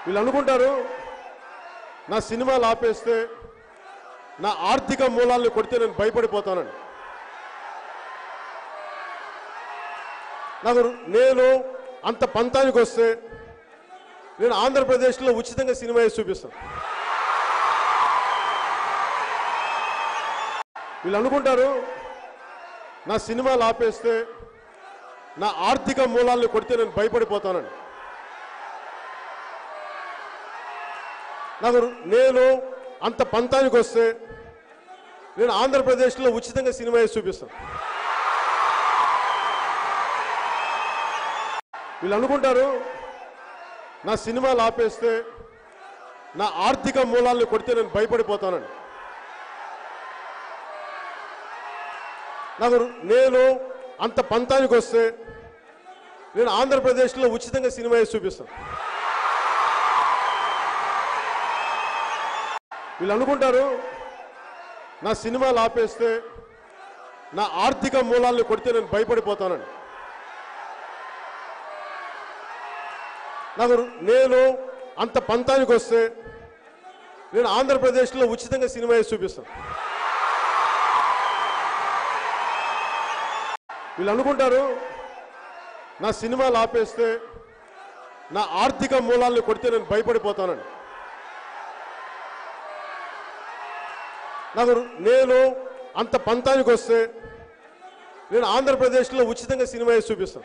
వీళ్ళు అనుకుంటారు నా సినిమాలు ఆపేస్తే నా ఆర్థిక మూలాలను కొడితే నేను భయపడిపోతానని నాకు నేను అంత పంతానికి వస్తే నేను ఆంధ్రప్రదేశ్లో ఉచితంగా సినిమా వేసి చూపిస్తాను వీళ్ళు అనుకుంటారు నా సినిమాలు ఆపేస్తే నా ఆర్థిక మూలాలను కొడితే నేను భయపడిపోతానని నాకు నేను అంత పంతానికి వస్తే నేను ఆంధ్రప్రదేశ్లో ఉచితంగా సినిమా వేసి చూపిస్తాను వీళ్ళు అనుకుంటారు నా సినిమాలు ఆపేస్తే నా ఆర్థిక మూలాలను కొడితే నేను భయపడిపోతానని నాకు నేను అంత పంతానికి వస్తే నేను ఆంధ్రప్రదేశ్లో ఉచితంగా సినిమా వేసి చూపిస్తాను వీళ్ళు అనుకుంటారు నా సినిమాలు ఆపేస్తే నా ఆర్థిక మూలాలను కొడితే నేను భయపడిపోతానని నాకు నేను అంత పంతానికి వస్తే నేను ఆంధ్రప్రదేశ్లో ఉచితంగా సినిమా వేసి చూపిస్తాను వీళ్ళు అనుకుంటారు నా సినిమాలు ఆపేస్తే నా ఆర్థిక మూలాలను కొడితే నేను భయపడిపోతానని నాకు నేను అంత పంతానికి వస్తే నేను ఆంధ్రప్రదేశ్లో ఉచితంగా సినిమా వేసి చూపిస్తాను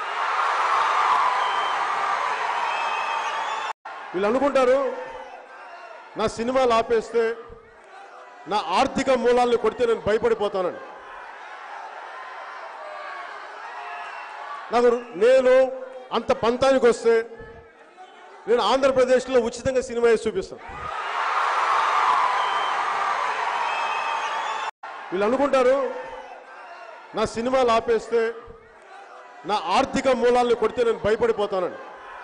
వీళ్ళు అనుకుంటారు నా సినిమాలు ఆపేస్తే నా ఆర్థిక మూలాలను కొడితే నేను భయపడిపోతానని నాకు నేను అంత పంతానికి వస్తే నేను ఆంధ్రప్రదేశ్లో ఉచితంగా సినిమా వేసి చూపిస్తాను వీళ్ళు అనుకుంటారు నా సినిమాలు ఆపేస్తే నా ఆర్థిక మూలాలను కొడితే నేను భయపడిపోతానని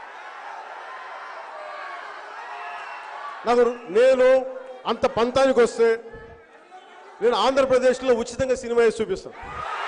నాకు నేను అంత పంతానికి వస్తే నేను ఆంధ్రప్రదేశ్లో ఉచితంగా సినిమా వేసి చూపిస్తాను